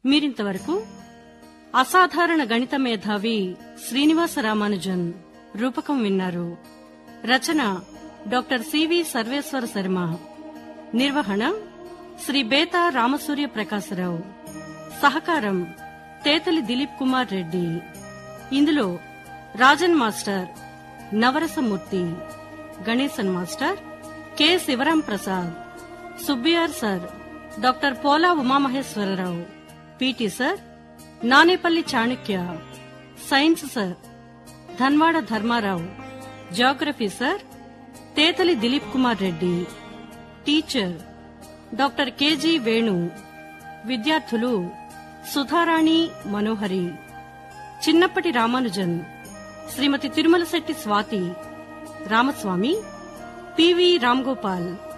మీరింతవరకు అసాధారణ గణిత మేధావి శ్రీనివాస రామానుజన్ రూపకం విన్నారు రచన డాక్టర్ సివి సర్వేశ్వర శర్మ నిర్వహణ శ్రీ బేతా రామసూర్య ప్రకాశరావు సహకారం తేతలి దిలీప్ కుమార్ రెడ్డి ఇందులో Rajan master Navarasamurthy Ganesan master K Sivaram Prasad Subbiyar sir doctor Pola Umamaheswararao PT sir Nanepalli Chanakya science sir Dhanwada Dharmarao geography sir Tetali Dilip Kumar Reddy teacher doctor KG Venu విద్యార్థులు సుధారాణి మనోహరి చిన్నప్పటి రామానుజన్ శ్రీమతి తిరుమలశెట్టి స్వాతి రామస్వామి పివి రామ్గోపాల్